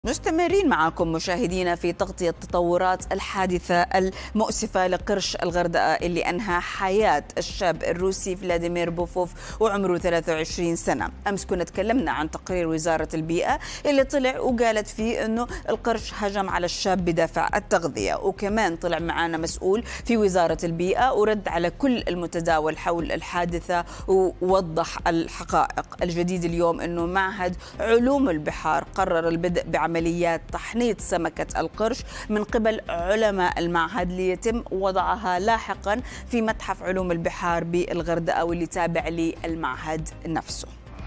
مستمرين معكم مشاهدينا في تغطية التطورات الحادثة المؤسفة لقرش الغردقة اللي أنهى حياة الشاب الروسي فلاديمير بوفوف وعمره 23 سنة أمس كنا تكلمنا عن تقرير وزارة البيئة اللي طلع وقالت فيه أنه القرش هجم على الشاب بدافع التغذية وكمان طلع معنا مسؤول في وزارة البيئة ورد على كل المتداول حول الحادثة ووضح الحقائق الجديد اليوم أنه معهد علوم البحار قرر البدء بعمل عمليات تحنيط سمكة القرش من قبل علماء المعهد ليتم وضعها لاحقا في متحف علوم البحار بالغردقة واللي تابع للمعهد نفسه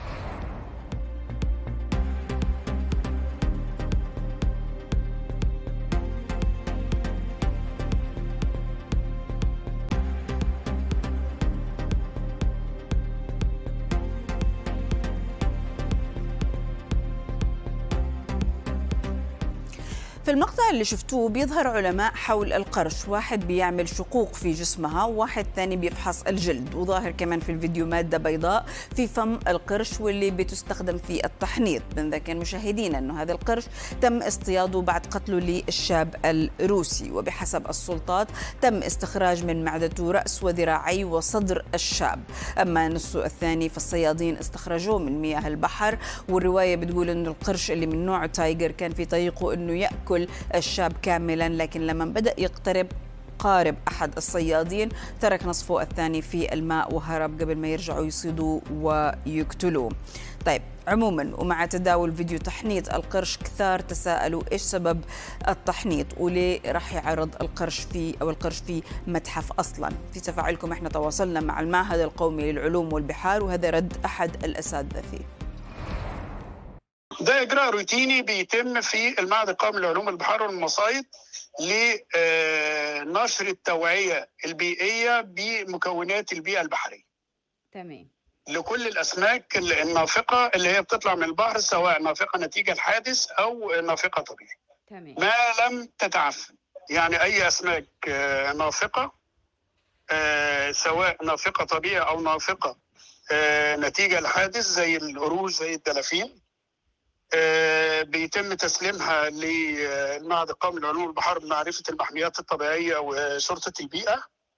في المقطع اللي شفتوه بيظهر علماء حول القرش واحد بيعمل شقوق في جسمها وواحد ثاني بيفحص الجلد وظاهر كمان في الفيديو مادة بيضاء في فم القرش واللي بتستخدم في التحنيط بنذكر مشاهدينا أنه هذا القرش تم اصطياده بعد قتله للشاب الروسي وبحسب السلطات تم استخراج من معدته رأس وذراعي وصدر الشاب أما نصه الثاني فالصيادين استخرجوه من مياه البحر والرواية بتقول أنه القرش اللي من نوع تايجر كان في طريقه أنه يأكل يأكل الشاب كاملا لكن لما بدأ يقترب قارب أحد الصيادين ترك نصفه الثاني في الماء وهرب قبل ما يرجعوا يصيدوه ويقتلوه طيب عموما ومع تداول فيديو تحنيط القرش كثار تساءلوا ايش سبب التحنيط وليه راح يعرض القرش في او القرش في متحف اصلا في تفاعلكم احنا تواصلنا مع المعهد القومي للعلوم والبحار وهذا رد احد الاساتذه فيه ده اجراء روتيني بيتم في المعهد القومي لعلوم البحار والمصايد لنشر التوعيه البيئيه بمكونات البيئه البحريه. تمام. لكل الاسماك النافقه اللي هي بتطلع من البحر سواء نافقه نتيجه الحادث او نافقه طبيعي. تمام. ما لم تتعفن يعني اي اسماك نافقه سواء نافقه طبيعي او نافقه نتيجه الحادث زي القروش زي الدلافين بيتم تسليمها للمعهد القومي لعلوم البحار بمعرفة المحميات الطبيعية وشرطة البيئة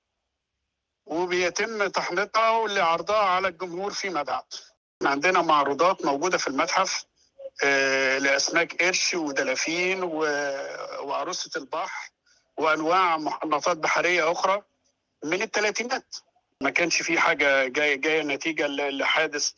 وبيتم تحنيطها لعرضها على الجمهور فيما بعد عندنا معروضات موجودة في المتحف لأسماك قرش ودلافين وعروسة البحر وأنواع محنطات بحرية أخرى من الثلاثينات ما كانش في حاجة جاية, جاية نتيجة لحادث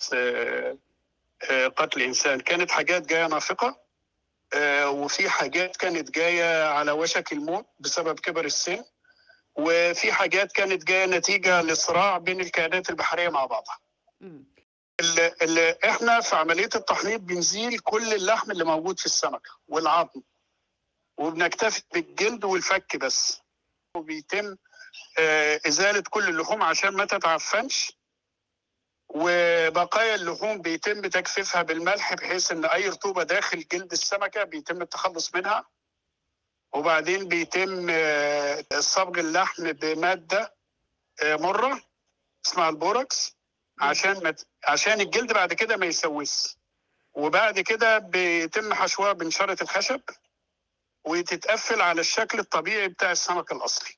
قتل انسان كانت حاجات جايه نافقه وفي حاجات كانت جايه على وشك الموت بسبب كبر السن وفي حاجات كانت جايه نتيجه لصراع بين الكائنات البحريه مع بعضها. اللي, اللي احنا في عمليه التحنيط بنزيل كل اللحم اللي موجود في السمكه والعظم وبنكتفي بالجلد والفك بس وبيتم ازاله كل اللحوم عشان ما تتعفنش وبقايا اللحوم بيتم تجفيفها بالملح بحيث ان اي رطوبه داخل جلد السمكه بيتم التخلص منها وبعدين بيتم صبغ اللحم بماده مره اسمها البوركس عشان مت... عشان الجلد بعد كده ما يسوس وبعد كده بيتم حشوها بنشاره الخشب وتتقفل على الشكل الطبيعي بتاع السمك الاصلي